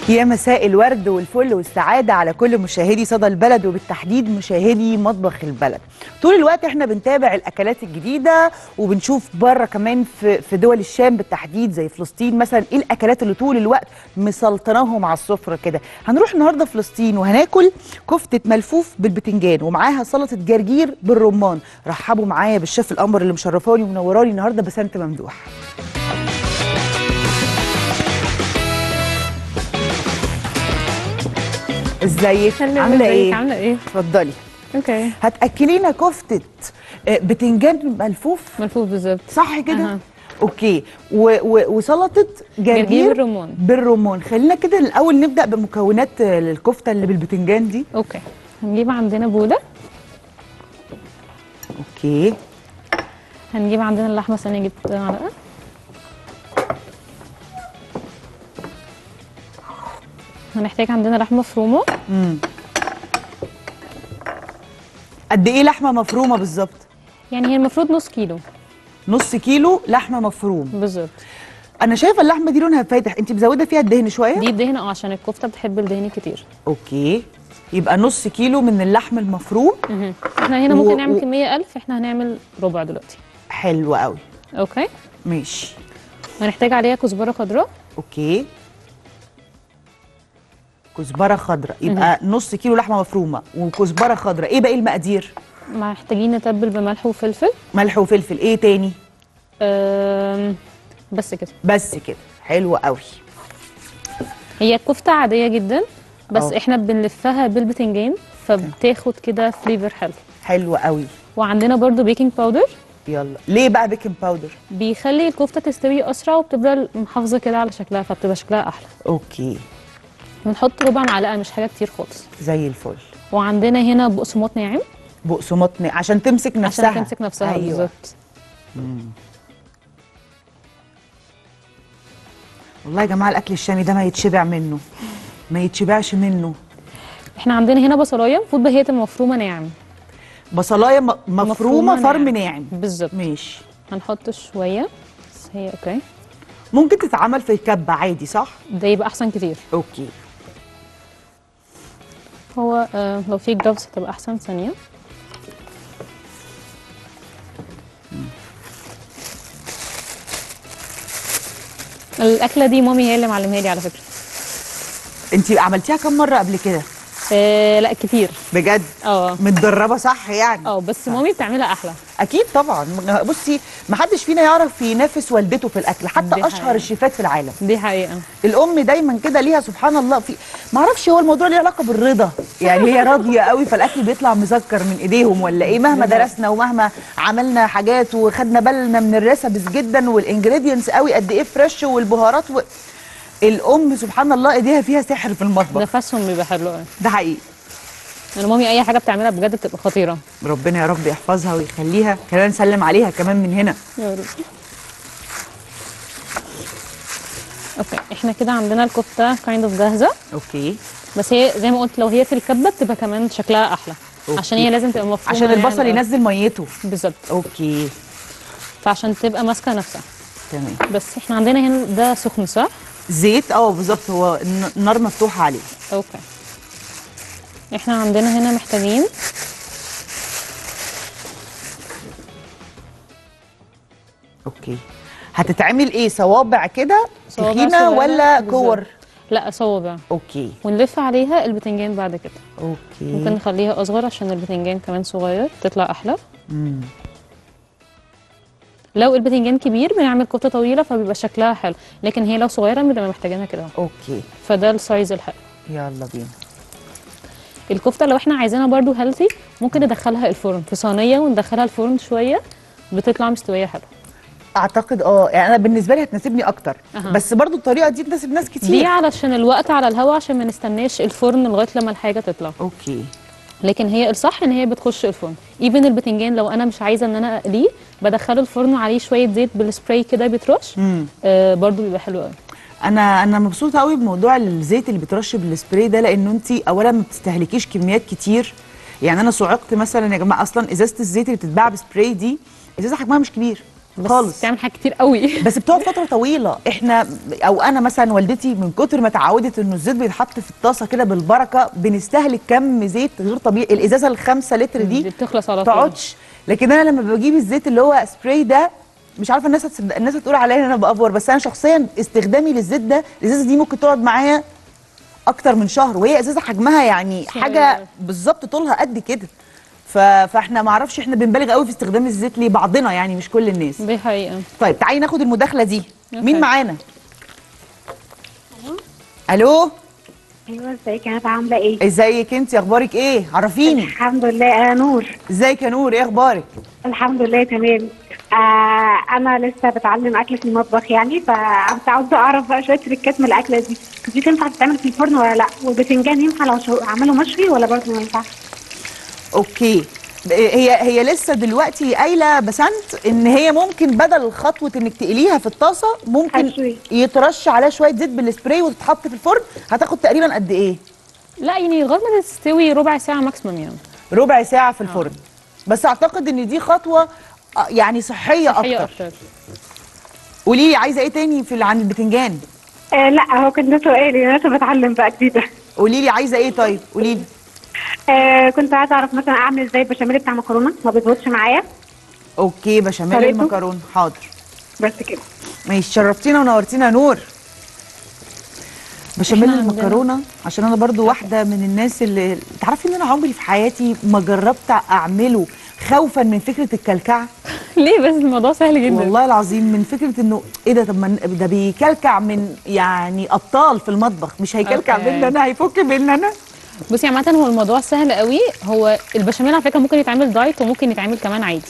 يا مساء الورد والفل والسعادة على كل مشاهدي صدى البلد وبالتحديد مشاهدي مطبخ البلد طول الوقت احنا بنتابع الأكلات الجديدة وبنشوف بره كمان في, في دول الشام بالتحديد زي فلسطين مثلا ايه الأكلات اللي طول الوقت مسلطناهم على السفرة كده هنروح النهاردة فلسطين وهناكل كفتة ملفوف بالبتنجان ومعاها سلطة جرجير بالرمان رحبوا معايا بالشيف القمر اللي مشرفاني ومنوراني النهاردة بسنت ممدوح ازيك هلا عامله ازيك؟ ايه عامله ايه اتفضلي اوكي هتاكلينا كفته آه، بتنجان ملفوف ملفوف بالظبط صح كده أها. اوكي و و وسلطه جرجير جرجير بالرمان. بالرمان خلينا كده الاول نبدا بمكونات آه، الكفته اللي بالبتنجان دي اوكي هنجيب عندنا بوله اوكي هنجيب عندنا اللحمه ثانيه جبت معلقه هنحتاج عندنا لحمه مفرومه امم قد ايه لحمه مفرومه بالظبط يعني هي المفروض نص كيلو نص كيلو لحمه مفروم بالظبط انا شايفه اللحمه دي لونها فاتح انت مزوده فيها الدهن شويه دي الدهن اه عشان الكفته بتحب الدهن كتير اوكي يبقى نص كيلو من اللحم المفروم مهم. احنا هنا و- ممكن و- نعمل كميه 1000 احنا هنعمل ربع دلوقتي حلو قوي اوكي ماشي هنحتاج عليها كزبره خضراء اوكي كزبره خضراء يبقى نص كيلو لحمه مفرومه وكزبره خضراء ايه باقي المقادير محتاجين نتبل بملح وفلفل ملح وفلفل ايه تاني أم... بس كده بس كده حلو قوي هي الكفتة عادية جدا بس أه. احنا بنلفها بالبتنجان فبتاخد كده فليفر حلو حلو قوي وعندنا برضو بيكنج باودر يلا ليه بقى بيكنج باودر بيخلي الكفتة تستوي أسرع وبتفضل محافظة كده على شكلها فبتبقى شكلها أحلى اوكي بنحط ربع معلقة مش حاجة كتير خالص زي الفل وعندنا هنا بقسماط ناعم بقسماط ن- عشان تمسك نفسها عشان تمسك نفسها أيوة. بالظبط والله يا جماعه الاكل الشامي ده ما يتشبع منه ما يتشبعش منه احنا عندنا هنا بصلاية المفروض بقى هي تبقى مفرومة ناعم بصلايه م- مفرومه مفرومة فرم ناعم. ناعم بالظبط ماشي هنحط شوية بس هي اوكي ممكن تتعمل في الكبه عادي صح ده يبقى أحسن كتير اوكي هو آه لو في جلافز هتبقى أحسن ثانية الأكلة دي مامي هي اللي معلمها لي على فكرة انت عملتيها كم مره قبل كده آه لا كتير بجد اه متدربه صح يعني اه بس مامي بتعملها أحلى اكيد طبعا بصي ما حدش فينا يعرف ينافس والدته في الاكل حتى دي اشهر حقيقة. الشيفات في العالم دي حقيقة الام دايما كده ليها سبحان الله في ما اعرفش هو الموضوع ليه علاقه بالرضا يعني هي راضيه قوي فالاكل بيطلع مسكر من ايديهم ولا ايه مهما درسنا ومهما عملنا حاجات وخدنا بالنا من الريسبس جدا والانجريدينتس قوي قد ايه فريش والبهارات و... الام سبحان الله ايديها فيها سحر في المطبخ نفسهم بيبقى حلو قوي ده حقيقي يعني مامي أي حاجة بتعملها بجد بتبقى خطيرة ربنا يا رب يحفظها ويخليها كمان نسلم عليها كمان من هنا يا رب اوكي احنا كده عندنا الكفتة كايند اوف جاهزة اوكي بس هي زي ما قلت لو هي في الكبة بتبقى كمان شكلها أحلى أوكي. عشان هي لازم تبقى مفرومة عشان ناعم البصل أوي. ينزل ميته بالظبط اوكي فعشان تبقى ماسكه نفسها تمام بس احنا عندنا هنا ده سخن صح زيت اه بالظبط هو الن- النار مفتوحه عليه اوكي احنا عندنا هنا محتاجين اوكي هتتعمل ايه صوابع كده صوابع تخينه صغيرة ولا بالظبط. كور لا صوابع اوكي ونلف عليها البتنجان بعد كده اوكي ممكن نخليها اصغر عشان البتنجان كمان صغير تطلع احلى مم. لو البتنجان كبير بنعمل كفته طويله فبيبقى شكلها حلو لكن هي لو صغيره بنبقى محتاجينها كده اوكي فده السايز الحلو يلا بينا الكفته لو احنا عايزينها برضو هيلثي ممكن ندخلها الفرن في صينيه وندخلها الفرن شويه بتطلع مستويه حلو اعتقد اه يعني انا بالنسبه لي هتناسبني اكتر أها. بس برضو الطريقه دي تناسب ناس دي كتير علشان الوقت على الهواء عشان ما نستناش الفرن لغايه لما الحاجه تطلع اوكي لكن هي الصح ان هي بتخش الفرن ايفن البتنجان لو انا مش عايزه ان انا اقليه بدخله الفرن عليه شويه زيت بالسبراي كده بيترش مم. آه برضو بيبقى حلو قوي انا انا مبسوطه قوي بموضوع الزيت اللي بيترش بالسبراي ده لانه انت اولا ما بتستهلكيش كميات كتير يعني انا صعقت مثلا يا جماعه اصلا ازازه الزيت اللي بتتباع بسبراي دي ازازه حجمها مش كبير بس خالص بتعمل حاجات كتير قوي بس بتقعد فتره طويله احنا او انا مثلا والدتي من كتر ما اتعودت انه الزيت بيتحط في الطاسه كده بالبركه بنستهلك كم زيت غير طبيعي الازازه الخمسة لتر دي دي بتخلص على طول تقعدش لكن انا لما بجيب الزيت اللي هو سبراي ده مش عارفه الناس هتصدق الناس هتقول عليا ان انا بافور بس انا شخصيا استخدامي للزيت ده الازازه دي ممكن تقعد معايا اكتر من شهر وهي ازازه حجمها يعني صغير. حاجه بالظبط طولها قد كده ف... فاحنا ما اعرفش احنا بنبالغ قوي في استخدام الزيت ليه بعضنا يعني مش كل الناس دي حقيقه طيب تعالي ناخد المداخله دي أوكي. مين معانا الو ايوه ازيك انا عامله ايه ازيك انت اخبارك ايه عرفيني الحمد لله انا نور ازيك يا نور ايه اخبارك الحمد لله تمام آه انا لسه بتعلم اكل في المطبخ يعني فكنت عاوزه اعرف بقى شويه تريكات من الاكله دي دي تنفع تتعمل في الفرن ولا لا والبتنجان ينفع لو شو- اعمله مشوي ولا برضه ما ينفعش اوكي هي هي لسه دلوقتي قايله بسنت ان هي ممكن بدل خطوه انك تقليها في الطاسه ممكن أشوي. يترش عليها شويه زيت بالسبراي وتتحط في الفرن هتاخد تقريبا قد ايه لا يعني لغايه ما تستوي ربع ساعه ماكسيموم يعني ربع ساعه في الفرن بس اعتقد ان دي خطوه آه، يعني صحيه, صحيه اكتر اكتر قولي لي عايزه ايه تاني في عن البتنجان آه لا هو كان ده سؤالي انا لسه بتعلم بقى جديده قولي لي عايزه ايه طيب قولي لي آه كنت عايزه اعرف مثلا اعمل ازاي البشاميل بتاع مكرونه ما بيظبطش معايا اوكي بشاميل طريقته؟ المكرونه حاضر بس كده ماشي شرفتينا ونورتينا يا نور بشاميل إحنا عندنا- المكرونه عشان انا برضو واحده من الناس اللي تعرفي ان انا عمري في حياتي ما جربت اعمله خوفا من فكره الكلكعه ليه بس الموضوع سهل جدا والله العظيم من فكره انه ايه ده طب ما ن- ده بيكلكع من يعني ابطال في المطبخ مش هيكلكع أوكي. مني انا هيفك مني انا بصي عامة هو الموضوع سهل قوي هو البشاميل على فكرة ممكن يتعمل دايت وممكن يتعمل كمان عادي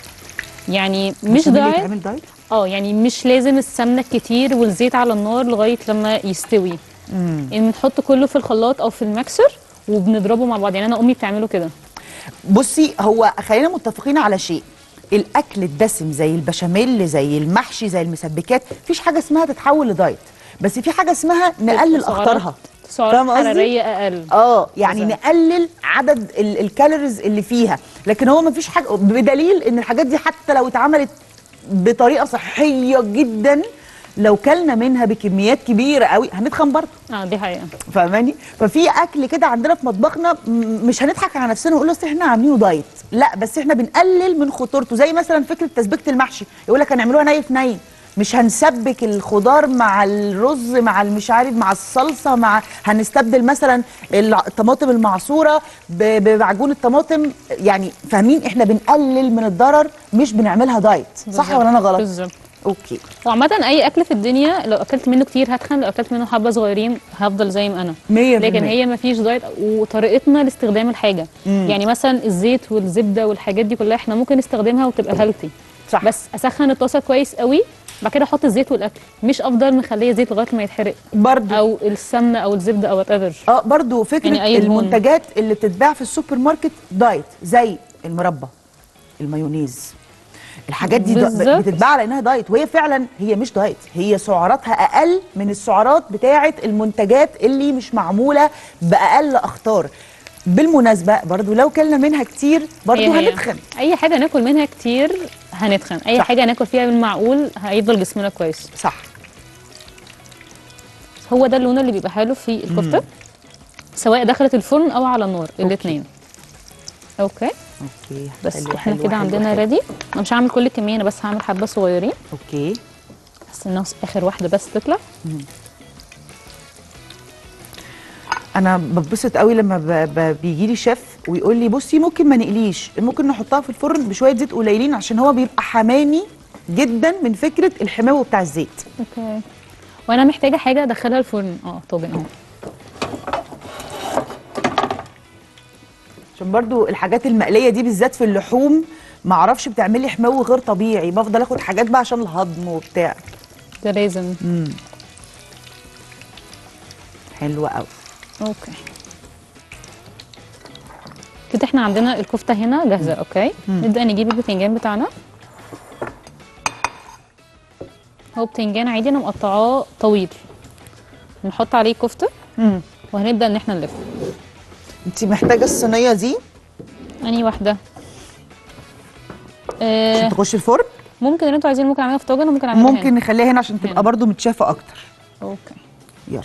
يعني مش بشاميل دايت يتعمل دايت اه يعني مش لازم السمنة كتير والزيت على النار لغاية لما يستوي يعني بنحط كله في الخلاط او في المكسر وبنضربه مع بعض يعني انا امي بتعمله كده بصي هو خلينا متفقين على شيء الاكل الدسم زي البشاميل زي المحشي زي المسبكات مفيش حاجه اسمها تتحول لدايت بس في حاجه اسمها نقلل سعرات- اخطارها سعرات فاهمة قصدي؟ حرارية اقل اه يعني بالظبط. نقلل عدد ال- الكالوريز اللي فيها لكن هو مفيش حاجه بدليل ان الحاجات دي حتى لو اتعملت بطريقه صحيه جدا لو كلنا منها بكميات كبيره قوي هنتخن برضه اه دي حقيقة فاهماني ففي اكل كده عندنا في مطبخنا م- مش هنضحك على نفسنا ونقول اصل احنا عاملينه دايت لا بس احنا بنقلل من خطورته زي مثلا فكره تسبيكه المحشي يقول لك هنعملوها ني في ني مش هنسبك الخضار مع الرز مع المش عارف مع الصلصه مع هنستبدل مثلا الع- الطماطم المعصوره ب- بمعجون الطماطم يعني فاهمين احنا بنقلل من الضرر مش بنعملها دايت صح بالظبط. ولا انا غلط بالظبط اوكي وعامة أي أكل في الدنيا لو أكلت منه كتير هتخن لو أكلت منه حبة صغيرين هفضل زي ما أنا مية لكن بالمية. هي ما فيش دايت وطريقتنا لاستخدام الحاجة يعني مثلا الزيت والزبدة والحاجات دي كلها احنا ممكن نستخدمها وتبقى هيلثي صح بس أسخن الطاسة كويس قوي بعد كده أحط الزيت والأكل مش أفضل مخليه زيت لغاية ما يتحرق برضو أو السمنة أو الزبدة أو وات ايفر اه برضو فكره يعني أي دهون. المنتجات اللي بتتباع في السوبر ماركت دايت زي المربى المايونيز الحاجات دي دا- بالظبط. بتتباع على انها دايت وهي فعلا هي مش دايت هي سعراتها اقل من السعرات بتاعه المنتجات اللي مش معموله باقل اخطار بالمناسبه برضو لو كلنا منها كتير برضو هي هي. هنتخن أي حاجة ناكل منها كتير هنتخن أي صح. حاجة ناكل فيها بالمعقول هيفضل جسمنا كويس صح هو ده اللون اللي بيبقى حلو في الكفتة سواء دخلت الفرن أو على النار الاتنين اوكي اوكي بس حلو، احنا حلو، كده حلو، عندنا حلو. ريدي انا مش هعمل كل الكميه انا بس هعمل حبه صغيرين اوكي بس انه اخر واحده بس تطلع انا بتبسط قوي لما ب... ب... بيجي لي شيف ويقول لي بصي ممكن ما نقليش ممكن نحطها في الفرن بشويه زيت قليلين عشان هو بيبقى حماني جدا من فكره الحماوه بتاع الزيت اوكي وانا محتاجه حاجه ادخلها الفرن اه طاجن اهو عشان برضو الحاجات المقليه دي بالذات في اللحوم ما اعرفش بتعمل لي حماوه غير طبيعي بفضل اخد حاجات بقى عشان الهضم وبتاع ده لازم حلوه قوي اوكي كده احنا عندنا الكفته هنا جاهزه اوكي نبدا نجيب البتنجان بتاعنا هو بتنجان عادي انا مقطعاه طويل نحط عليه كفته امم وهنبدا ان احنا نلف انت محتاجه الصينيه دي انهي واحده عشان آه تخش الفرن ممكن اللي انتوا عايزينه ممكن اعملها في طاجن وممكن اعملها ممكن نخليها هنا عشان تبقى هنا. برضو متشافه اكتر هنا. اوكي يلا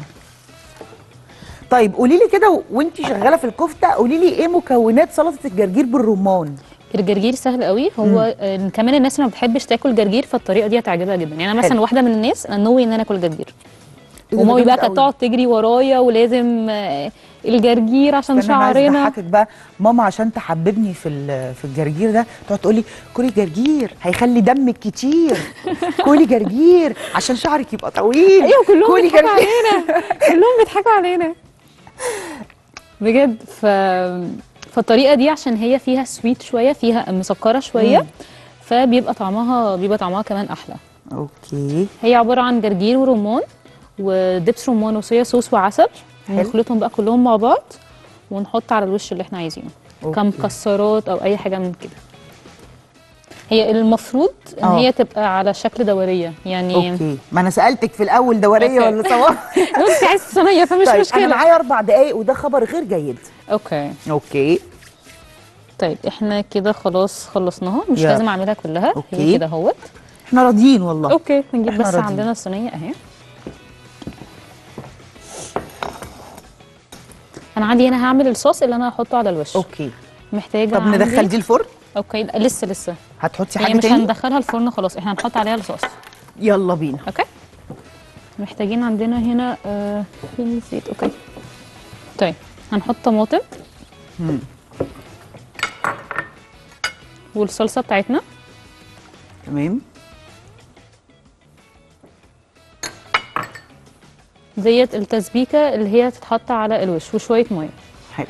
طيب قولي لي كده وانت شغاله في الكفته قولي لي ايه مكونات سلطه الجرجير بالرمان الجرجير سهل قوي هو آه، كمان الناس اللي ما بتحبش تاكل جرجير فالطريقه دي هتعجبها جدا يعني انا مثلا حلو. واحده من الناس انا نوي ان انا اكل جرجير إيه ده ومامي جامد بقى كانت قوي. تقعد تجري ورايا ولازم آه، الجرجير عشان استنى انا عايزه شعرنا اضحكك بقى ماما عشان تحببني في ال- في الجرجير ده تقعد تقول لي كلي جرجير هيخلي دمك كتير كلي جرجير عشان شعرك يبقى طويل ايوه كلهم كلي بيضحكوا علينا كلهم بيضحكوا علينا بجد ف فالطريقه دي عشان هي فيها سويت شويه فيها مسكره شويه مم. فبيبقى طعمها بيبقى طعمها كمان احلى اوكي هي عباره عن جرجير ورمان ودبس رمان وصويا صوص وعسل حلو. نخلطهم بقى كلهم مع بعض ونحط على الوش اللي احنا عايزينه أوكي. كمكسرات او اي حاجه من كده هي المفروض ان آه. هي تبقى على شكل دوريه يعني اوكي ما انا سالتك في الاول دوريه أوكي. ولا صواب لو انت عايز صينيه فمش طيب مشكله انا معايا اربع دقايق وده خبر غير جيد اوكي اوكي طيب احنا كده خلاص خلصناها مش يلا. لازم اعملها كلها أوكي. هي كده اهوت احنا راضيين والله اوكي نجيب إحنا بس راضيين. عندنا الصينيه اهي انا عندي هنا هعمل الصوص اللي انا هحطه على الوش اوكي محتاجه طب عندي- ندخل دي الفرن اوكي لا، لسه لسه هتحطي هي حاجه مش تاني هندخلها الفرن خلاص احنا هنحط عليها الصوص يلا بينا اوكي محتاجين عندنا هنا آه فين زيت اوكي طيب هنحط طماطم مم. والصلصه بتاعتنا تمام ديت التسبيكه اللي هي تتحط على الوش وشويه ميه حلو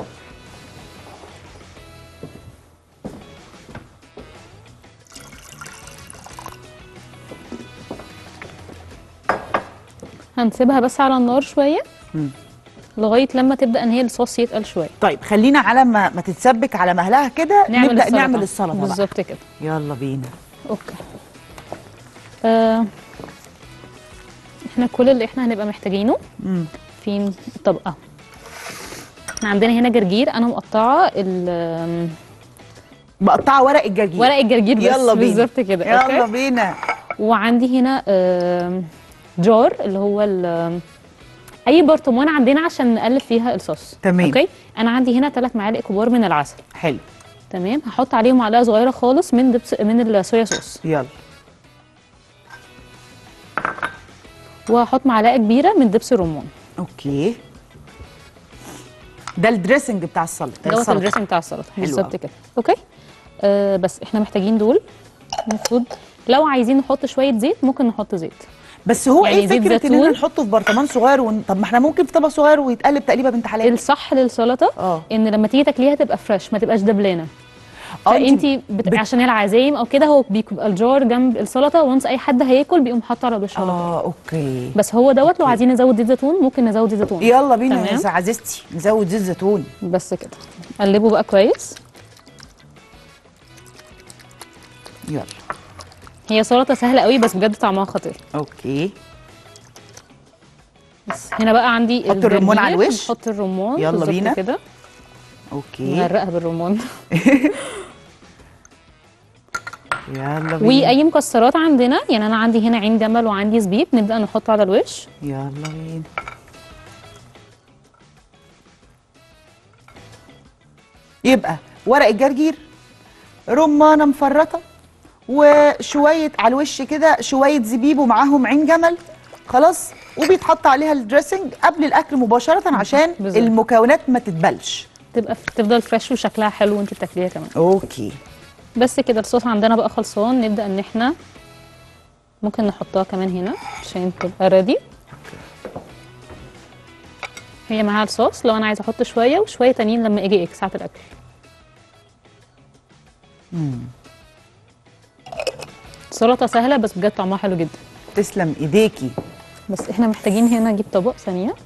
هنسيبها بس على النار شويه مم. لغايه لما تبدا ان هي الصوص يتقل شويه طيب خلينا على ما ما تتسبك على مهلها كده نعمل نبدا السلطة. نعمل السلطه بقى بالظبط كده يلا بينا اوكي آه احنا كل اللي احنا هنبقى محتاجينه مم. فين الطبقه احنا عندنا هنا جرجير انا مقطعه ال- مقطعه ورق الجرجير ورق الجرجير بس يلا بينا بالظبط كده يلا اوكي بينا وعندي هنا آم، جار اللي هو ال- اي برطمان عندنا عشان نقلب فيها الصوص تمام. اوكي انا عندي هنا ثلاث معالق كبار من العسل حلو تمام هحط عليهم معلقه صغيره خالص من دبس من الصويا صوص يلا وهحط معلقه كبيره من دبس الرمان اوكي ده الدريسنج بتاع السلطه دوت السلطة. الدريسنج بتاع السلطه حلو بالظبط أوي. كده اوكي آه بس احنا محتاجين دول المفروض لو عايزين نحط شويه زيت ممكن نحط زيت بس هو يعني ايه زيت فكره اننا زيتون. نحطه في برطمان صغير ون... طب ما احنا ممكن في طبق صغير ويتقلب تقليبه بنت حلال الصح للسلطه اه ان لما تيجي تاكليها تبقى فريش ما تبقاش دبلانه اه فانت انت بت... بت- عشان هي العزايم او كده هو بيبقى الجار جنب السلطه وانس اي حد هياكل بيقوم حاطه على الوش على طول اه اوكي بس هو دوت لو أوكي. عايزين نزود زيت زيتون ممكن نزود زيت زيتون يلا بينا تمام. يا عزيزتي نزود زيت زيتون بس كده قلبه بقى كويس يلا هي سلطه سهله قوي بس بجد طعمها خطير اوكي بس هنا بقى عندي حط الرمان على الجرجير. الوش. نحط الرمان يلا بالظبط بينا. كده اوكي نغرقها بالرمان يلا بينا واي مكسرات عندنا يعني انا عندي هنا عين جمل وعندي زبيب نبدا نحطه على الوش يلا بينا يبقى ورق الجرجير رمانه مفرطه وشويه على الوش كده شويه زبيب ومعاهم عين جمل خلاص وبيتحط عليها الدريسنج قبل الاكل مباشره عشان بالظبط. المكونات ما تتبلش تبقى تفضل فريش وشكلها حلو وانت بتاكليها كمان اوكي بس كده الصوص عندنا بقى خلصان نبدا ان احنا ممكن نحطها كمان هنا عشان تبقى ريدي هي معاها الصوص لو انا عايزه احط شويه وشويه تانيين لما اجي اكل ساعه الاكل سلطه سهله بس بجد طعمها حلو جدا تسلم ايديكي بس احنا محتاجين هنا نجيب طبق ثانيه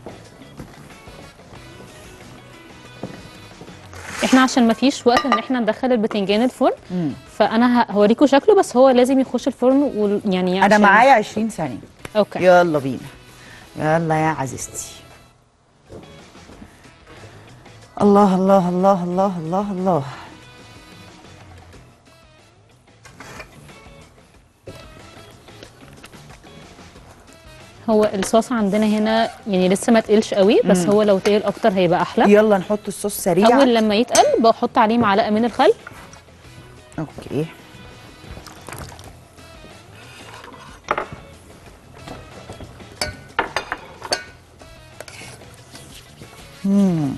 احنا عشان ما فيش وقت ان احنا ندخل البتنجان الفرن مم. فانا ه- هوريكم شكله بس هو لازم يخش الفرن وال- يعني انا عشان- معايا 20 ثانيه اوكي يلا بينا يلا يا عزيزتي الله الله الله الله الله الله هو الصوص عندنا هنا يعني لسه ما تقلش قوي بس هو لو تقل اكتر هيبقى احلى يلا نحط الصوص سريعا اول لما يتقل بحط عليه معلقه من الخل اوكي مم.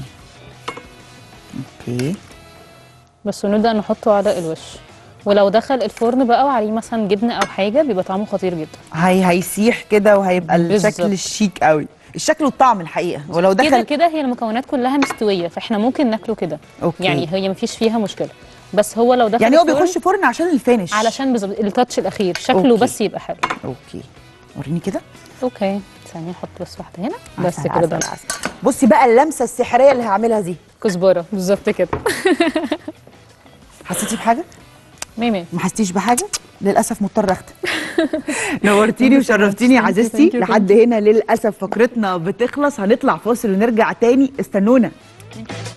اوكي بس ونبدا نحطه على الوش ولو دخل الفرن بقى وعليه مثلا جبنه او حاجه بيبقى طعمه خطير جدا هي هيسيح كده وهيبقى الشكل بالظبط. الشيك قوي الشكل والطعم الحقيقه ولو كده دخل كده هي المكونات كلها مستويه فاحنا ممكن ناكله كده أوكي. يعني هي مفيش فيها مشكله بس هو لو دخل يعني هو الفرن بيخش فرن عشان الفينش علشان بالظبط التاتش الاخير شكله أوكي. بس يبقى حلو اوكي وريني كده اوكي ثانيه نحط بس واحده هنا بس عسل، كده عسل، ده عسل. بصي بقى اللمسه السحريه اللي هعملها دي كزبره بالظبط كده حسيتي بحاجه مية مية ما حسيتيش بحاجه للاسف مضطر اختم نورتيني وشرفتيني يا Thank you, عزيزتي thank you, لحد هنا للاسف فقرتنا بتخلص هنطلع فاصل ونرجع تاني استنونا